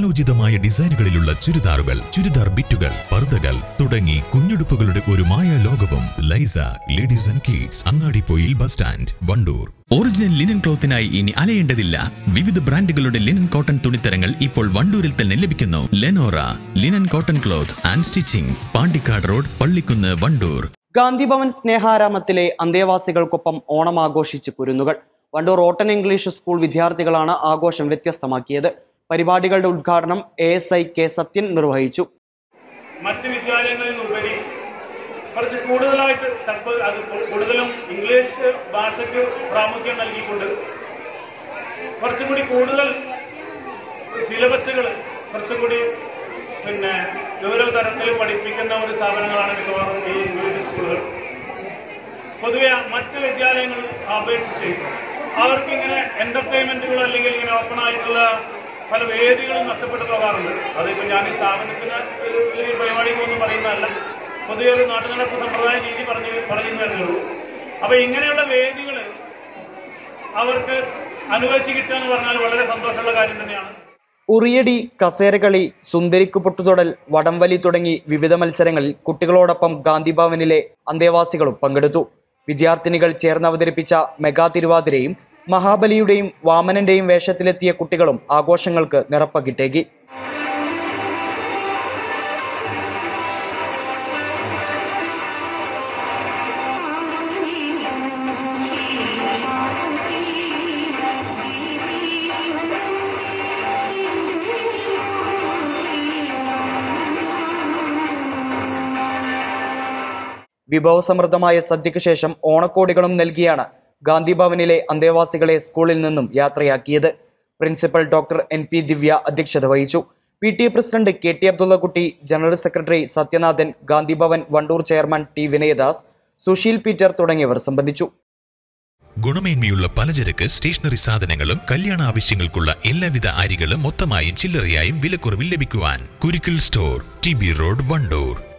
കാലോചിതമായ ഡിസൈനുകളിലുള്ള ചുരിദാറുകൾ ചുരിദാർ ബിറ്റുകൾ പർദ്ദകൾ തുടങ്ങി കുഞ്ഞുടുപ്പുകളുടെ ഒരു മായ ലോകവും ലൈസ ladies and kids Angadippoyil bus stand Wandoor original linen ക്ലോത്തിനായി ഇനി അലയേണ്ടതില്ല വിവിധ ബ്രാൻഡുകളുടെ ലിനൻ കോട്ടൺ തുണിത്തരങ്ങൾ ഇപ്പോൾ വണ്ടൂരിൽ തന്നെ ലഭിക്കുന്നു Lenora linen cotton cloth and stitching Pandikkad road Pallikkunnu Wandoor Gandhibhavan സ്നേഹാരാമത്തിലെ അന്തേവാസികൾക്കൊപ്പം ഓണം ആഘോഷിച്ച് കുരുന്നുകൾ വണ്ടൂർ ഓട്ടൻ ഇംഗ്ലീഷ് സ്കൂൾ വിദ്യാർത്ഥികളാണ് ആഘോഷം വ്യത്യസ്തമാക്കിയത് പരിപാടികളുടെ ഉദ്ഘാടനം A S I K Sathyan നിർവഹിച്ചു മറ്റ് വിദ്യാലയങ്ങളിൽ നിന്നുപരി കുറച്ച് കൂടുതലായിട്ട് തൽപ്പ അത് കൂടുതലും ഇംഗ്ലീഷ് ഭാഷയ്ക്ക് പ്രാമുഖ്യം നൽകിക്കൊണ്ട് കുറച്ചും കൂടി കൂടുതൽ സിലബസുകൾ കുറച്ചും കൂടി പിന്നെ ഗൗരവ തരത്തിൽ പഠിപ്പിക്കുന്ന ഒരു സ്ഥാപനങ്ങളാണ് മിക്കവാറും ഈ ഇംഗ്ലീഷ് സ്കൂളുകൾ പൊതുവെ മറ്റ് വിദ്യാലയങ്ങൾ അപേക്ഷിച്ച് അവർക്ക് ഇങ്ങനെ എന്റർടൈൻമെന്റുകൾ അല്ലെങ്കിൽ ഇങ്ങനെ ഓപ്പൺ ആയിട്ടുള്ള പല വേദികളും നഷ്ടപ്പെട്ടു പോകാറുണ്ട് അതിപ്പോൾ ഞാൻ ഈ സ്ഥാപനത്തിന് ഒരു ഒരു പരിപാടിക്കൊന്നും പറയുന്നതല്ല പൊതുവെ ഒരു നാട്ടുനടപ്പ് സമ്പ്രദായ രീതി പറഞ്ഞു പറയുന്നതേ ഉള്ളൂ അപ്പൊ ഇങ്ങനെയുള്ള വേദികൾ അവർക്ക് അനുവദിച്ച് കിട്ടുക എന്ന് പറഞ്ഞാൽ വളരെ സന്തോഷമുള്ള കാര്യം തന്നെയാണ് ഉറിയടി കസേരകളി സുന്ദരിക്ക് പൊട്ടുതൊടൽ വടംവലി തുടങ്ങി വിവിധ മത്സരങ്ങളിൽ കുട്ടികളോടൊപ്പം ഗാന്ധിഭവനിലെ അന്തേവാസികളും പങ്കെടുത്തു വിദ്യാർത്ഥിനികൾ ചേർന്ന് അവതരിപ്പിച്ച മെഗാ തിരുവാതിരയും മഹാബലിയുടെയും വാമനന്റെയും വേഷത്തിലെത്തിയ കുട്ടികളും ആഘോഷങ്ങൾക്ക് നിറപ്പകിട്ടേകി വിഭവസമൃദ്ധമായ സദ്യയ്ക്ക് ശേഷം ഓണക്കോടികളും നൽകിയാണ് ഗാന്ധിഭവനിലെ അന്തേവാസികളെ സ്കൂളിൽ നിന്നും യാത്രയാക്കിയത് principal doctor N P Divya അധ്യക്ഷത വഹിച്ചു P T A president K T Abdullakutty general secretary Sathyanathan Gandhibhavan Wandoor chairman T Vinayadas Susheel Peter തുടങ്ങിയവർ സംബന്ധിച്ചു ഗുണമേന്മയുള്ള പലചരക്ക് സ്റ്റേഷനറി സാധനങ്ങളും കല്യാണ ആവശ്യങ്ങൾക്കുള്ള എല്ലാവിധ അരികളും മൊത്തമായും ചില്ലറയായും വിലക്കുറവിൽ ലഭിക്കുവാൻ Kurukkal store T B road Wandoor